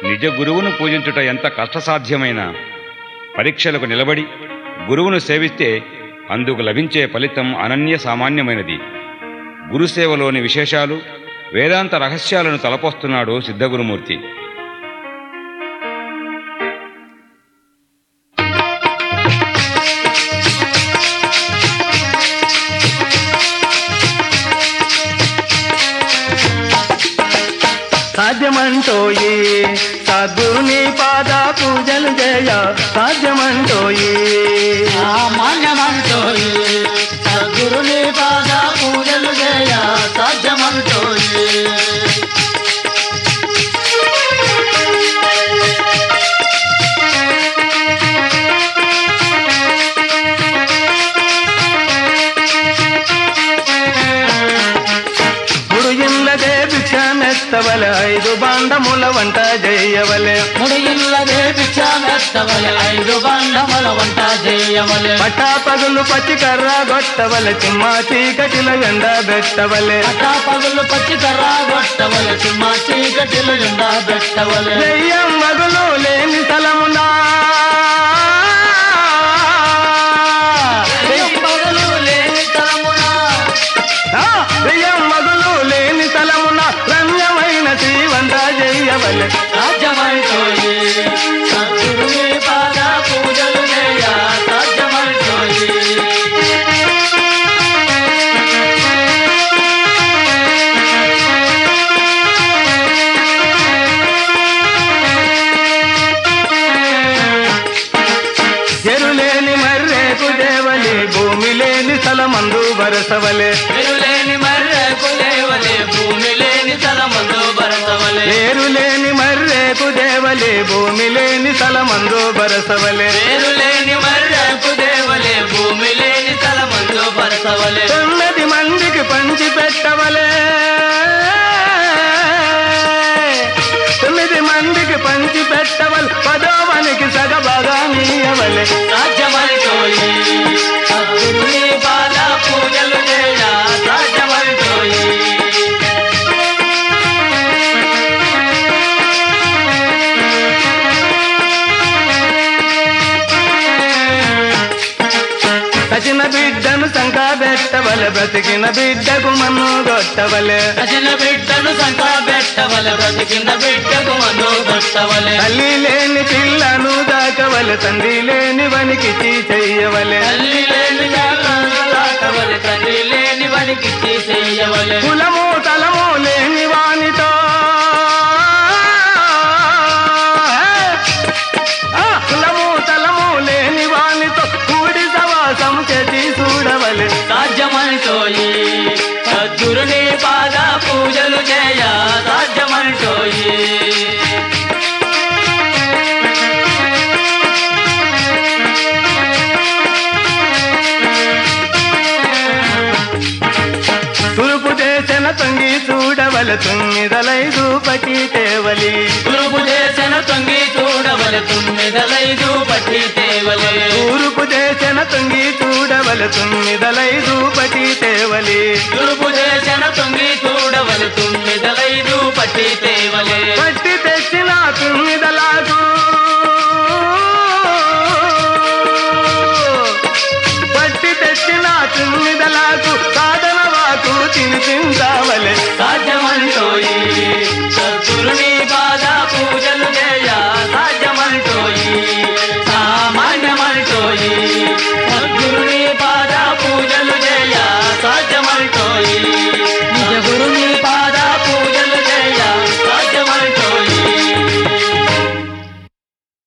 నిజ గురువును పూజించుట ఎంత కష్టసాధ్యమైన పరీక్షలకు నిలబడి గురువును సేవిస్తే అందుకు లభించే ఫలితం అనన్య సామాన్యమైనది గురుసేవలోని విశేషాలు వేదాంత రహస్యాలను తలపోస్తున్నాడు సిద్ధగురుమూర్తి సాధ్యమంటోయి సద్గురుని పాద పూజలు చేయ సాధ్యమంటోయి సామాన్యమంటోయి సద్గురుని పాద పూజలు చేయ సాధ్యమంటోయి గురు ఇల్లదే భిక్షమెత్తవలె ఐదు బాండముల వంట చేయవలె ముడి ఇల్లదే భిక్షామెత్తవలె ఐదు బండముల వంట చేయవలె పట్టా పగులు పచ్చి కర్ర గొట్టవలె చిమ్మ చీకటిల ఎండ పెట్టవలె పట్టా పగులు పచ్చి కర్ర కొట్టవలె చిమ్మ చీకటిలు ఎండ పెట్టవలె దెయ్యం మగులు లేని స్థలమునా దెయ్యం పగలు లేని తరమున ఆ, దెయ్యం మగులు లేని స్థలమున రమ్యమైన శ్రీవంట చేయవలె సాధ్యమైపోయి సద్గురుని పాద పూజలు చేయ సాధ్యమైపోయి ఎరులేని మర్రేకు దేవలి భూమి లేని స్థలమందు వరసవలే లేని మర్రకు లేవలే భూమి లేని తలమందు భరతవలే ఏరులేని మర్రేకు దేవలి భూమి లేని స్థలమందు వరసవలే పేరు లేని మర్రకు దేవలే భూమి లేని తలమందు భరతవలే తొమ్మిది మందికి పంచి పెట్టవలే తొమ్మిది మందికి పంచి పెట్టవల్ పదోవనికి సగభాగా నీయవలే సాధ్యమైపోయి సద్గురుని పాద పూజలు చేయ సాధ్యమైపోయి సచిన బిడ్డను సంకా పెట్టవలె బ్రతికిన బిడ్డకు మన్ను కొట్టవలే రచన బిడ్డను సంక పెట్టవలె బ్రతికిన బిడ్డకు మందు కొట్టవలె తల్లి లేని పిల్లను దాకవలె తండ్రి లేని వనికి చెయ్యవలె తల్లి లేని జాగ్రత్త దాటవలె తండ్రి లేని వానికి చేయవలె కులము తలము లేని వానితో ఆ, కులము తలము లేని వానితో కూడి సవాసం చేసి చూడవలె సాధ్యమంటోయి సద్గురుని పాద పూజలు చేయ సాధ్యమంటోయి తూర్పు దేశన తొంగి చూడవలె తొమ్మిదలైదు పటి తేవలి గురుపు చేసిన తొంగి చూడవలె తొమ్మిదలైదు పట్టి తేవలే తూర్పు దేశన తొంగి చూడవలె తొమ్మిదలైదు పటి తేవలి గురుపు చేసిన తొంగి